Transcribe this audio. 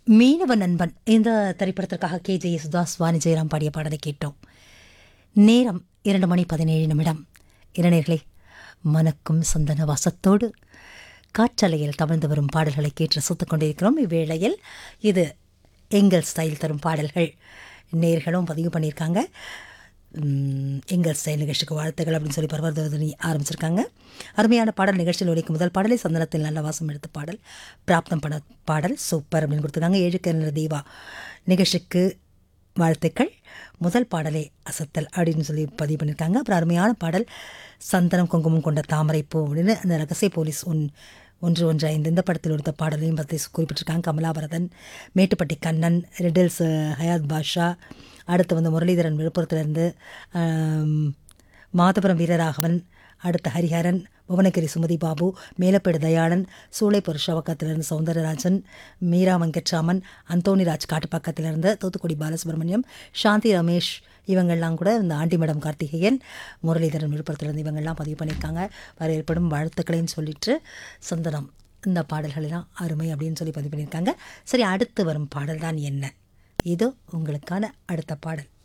மீனவ நண்பன் இந்த திரைப்படத்திற்காக கே ஜே யேசுதாஸ் வாணி ஜெயராம் பாடிய பாடலை கேட்டோம் நேரம் இரண்டு மணி பதினேழு நிமிடம் இளைஞர்களே மனக்கும் சந்தன வாசத்தோடு காற்றலையில் தவழ்ந்து வரும் பாடல்களை கேட்டு ரசித்துக் கொண்டிருக்கிறோம் இவ்வேளையில் இது எங்கள் ஸ்டைல் தரும் பாடல்கள் நேர்களும் பதிவு பண்ணியிருக்காங்க உம், எங்கள் ஸ்டைல் நிகழ்ச்சிக்கு வாழ்த்துக்கள் அப்படின்னு சொல்லி பரவர்தனி ஆரம்பிச்சிருக்காங்க அருமையான பாடல் நிகழ்ச்சியில் ஒழிக்கும் முதல் பாடலை சந்தனத்தில் நல்ல வாசம் எடுத்த பாடல் பிராப்தம் பட பாடல் சூப்பர் அப்படின்னு கொடுத்துருக்காங்க ஏழு கிணறு தீபா நிகழ்ச்சிக்கு வாழ்த்துக்கள் முதல் பாடலே அசத்தல் அப்படின்னு சொல்லி பதிவு பண்ணியிருக்காங்க அப்புறம் அருமையான பாடல் சந்தனம் குங்குமம் கொண்ட தாமரை பூ அப்படின்னு அந்த ரகசிய போலீஸ் ஒன் ஒன்று ஒன்று ஐந்து இந்த படத்தில் எடுத்த பாடலையும் பற்றி குறிப்பிட்டிருக்காங்க கமலாபரதன் மேட்டுப்பட்டி கண்ணன் ரெடில்ஸ் ஹயாத் பாஷா அடுத்து வந்து முரளிதரன் விழுப்புரத்துலேருந்து மாதபுரம் வீரராகவன் அடுத்த ஹரிஹரன் புவனகிரி சுமதி பாபு மேலப்பேடு தயாளன் சூளைப்பூர் ஷவக்கத்திலிருந்து சௌந்தரராஜன் மீரா வெங்கட்ராமன் அந்தோணிராஜ் காட்டுப்பாக்கத்திலிருந்து தூத்துக்குடி பாலசுப்ரமணியம் சாந்தி ரமேஷ் இவங்கெல்லாம் கூட இந்த ஆண்டி மேடம் கார்த்திகேயன் முரளிதரன் விழுப்புரத்துலேருந்து இவங்கெல்லாம் பதிவு பண்ணியிருக்காங்க வர ஏற்படும் வாழ்த்துக்களையும் சொல்லிட்டு சந்தனம் இந்த பாடல்கள் எல்லாம் அருமை அப்படின்னு சொல்லி பதிவு பண்ணியிருக்காங்க சரி அடுத்து வரும் பாடல் தான் என்ன இதோ உங்களுக்கான அடுத்த பாடல்